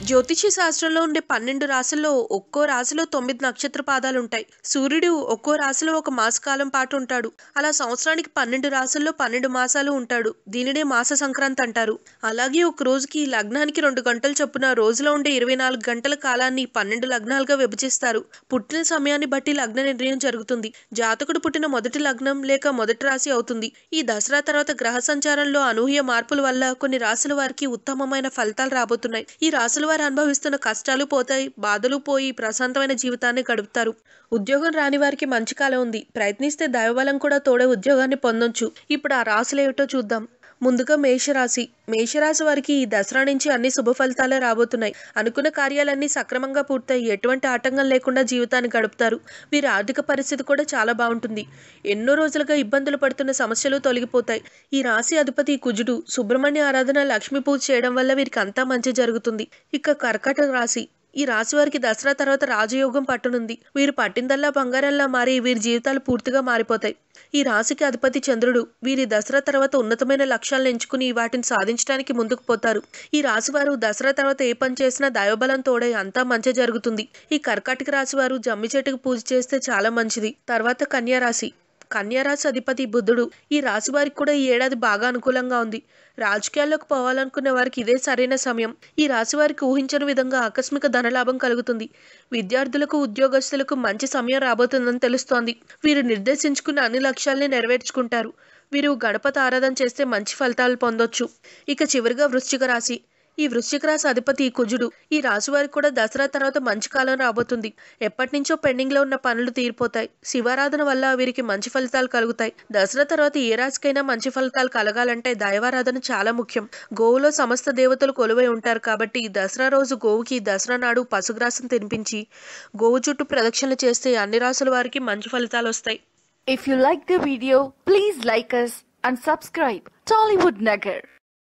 జ్యోతిషి శాస్త్రంలో ఉండే పన్నెండు రాశుల్లో ఒక్కో రాశిలో తొమ్మిది నక్షత్ర పాదాలు ఉంటాయి సూర్యుడు ఒక్కో రాశిలో ఒక మాసకాలం పాటు ఉంటాడు అలా సంవత్సరానికి పన్నెండు రాశుల్లో పన్నెండు మాసాలు ఉంటాడు దీనినే మాస సంక్రాంతి అంటారు అలాగే ఒక రోజుకి లగ్నానికి రెండు గంటలు చొప్పున రోజులో ఉండే ఇరవై నాలుగు గంటల కాలాన్ని పన్నెండు లగ్నాలుగా విభజిస్తారు పుట్టిన సమయాన్ని బట్టి లగ్న నిర్ణయం జరుగుతుంది జాతకుడు పుట్టిన మొదటి లగ్నం లేక మొదటి రాశి అవుతుంది ఈ దసరా తర్వాత గ్రహ సంచారంలో అనూహ్య మార్పుల వల్ల కొన్ని రాశుల వారికి ఉత్తమమైన ఫలితాలు రాబోతున్నాయి ఈ రాశుల వారు అనుభవిస్తున్న కష్టాలు పోతాయి బాధలు పోయి ప్రశాంతమైన జీవితాన్ని గడుపుతారు ఉద్యోగం రాని వారికి మంచి కాలం ఉంది ప్రయత్నిస్తే దైవబలం కూడా తోడే ఉద్యోగాన్ని పొందొచ్చు ఇప్పుడు ఆ రాశులు ఏమిటో చూద్దాం ముందుగా మేషరాశి మేషరాశి వారికి ఈ దసరా నుంచి అన్ని శుభ ఫలితాలే రాబోతున్నాయి అనుకున్న కార్యాలన్నీ సక్రమంగా పూర్తయి ఎటువంటి ఆటంకం లేకుండా జీవితాన్ని గడుపుతారు వీరి ఆర్థిక పరిస్థితి కూడా చాలా బాగుంటుంది ఎన్నో రోజులుగా ఇబ్బందులు పడుతున్న సమస్యలు తొలగిపోతాయి ఈ రాశి అధిపతి కుజుడు సుబ్రహ్మణ్య ఆరాధన లక్ష్మీ పూజ చేయడం వల్ల వీరికి అంతా మంచి జరుగుతుంది ఇక కర్కట రాశి ఈ రాశి వారికి దసరా తర్వాత రాజయోగం పట్టనుంది వీరు పట్టిందల్లా బంగారంలా మారి వీరి జీవితాలు పూర్తిగా మారిపోతాయి ఈ రాశికి అధిపతి చంద్రుడు వీరి దసరా తర్వాత ఉన్నతమైన లక్ష్యాలను ఎంచుకుని వాటిని సాధించడానికి ముందుకు పోతారు ఈ రాశి వారు దసరా తర్వాత ఏ పని చేసినా దైవబలం తోడై అంతా మంచి జరుగుతుంది ఈ కర్కాటక రాశి వారు జమ్మి చెట్టుకు పూజ చేస్తే చాలా మంచిది తర్వాత కన్యా రాశి కన్యారాశి అధిపతి బుద్ధుడు ఈ రాశి వారికి కూడా ఈ ఏడాది బాగా అనుకూలంగా ఉంది రాజకీయాల్లోకి పోవాలనుకునే వారికి ఇదే సరైన సమయం ఈ రాశి వారికి ఊహించని విధంగా ఆకస్మిక ధనలాభం కలుగుతుంది విద్యార్థులకు ఉద్యోగస్తులకు మంచి సమయం రాబోతుందని తెలుస్తోంది వీరు నిర్దేశించుకున్న అన్ని లక్ష్యాల్ని నెరవేర్చుకుంటారు వీరు గణపతి ఆరాధన చేస్తే మంచి ఫలితాలు పొందొచ్చు ఇక చివరిగా వృశ్చిక రాశి ఈ వృశ్చిక రాశి అధిపతి కుజుడు ఈ రాశి వారికి కూడా దసరా తర్వాత మంచి కాలం రాబోతుంది ఎప్పటి నుంచో పెండింగ్ లో ఉన్న పనులు తీరిపోతాయి శివారాధన వల్ల వీరికి మంచి ఫలితాలు కలుగుతాయి దసరా తర్వాత ఏ రాశికైనా మంచి ఫలితాలు కలగాలంటే దైవారాధన చాలా ముఖ్యం గోవులో సమస్త దేవతలు కొలువై ఉంటారు కాబట్టి ఈ దసరా రోజు గోవుకి దసరా నాడు పశుగ్రాసం తినిపించి గోవు చుట్టూ ప్రదక్షిణలు చేస్తే అన్ని రాసుల వారికి మంచి ఫలితాలు వస్తాయి If you like the video, please like us and subscribe. Tollywood Nagar.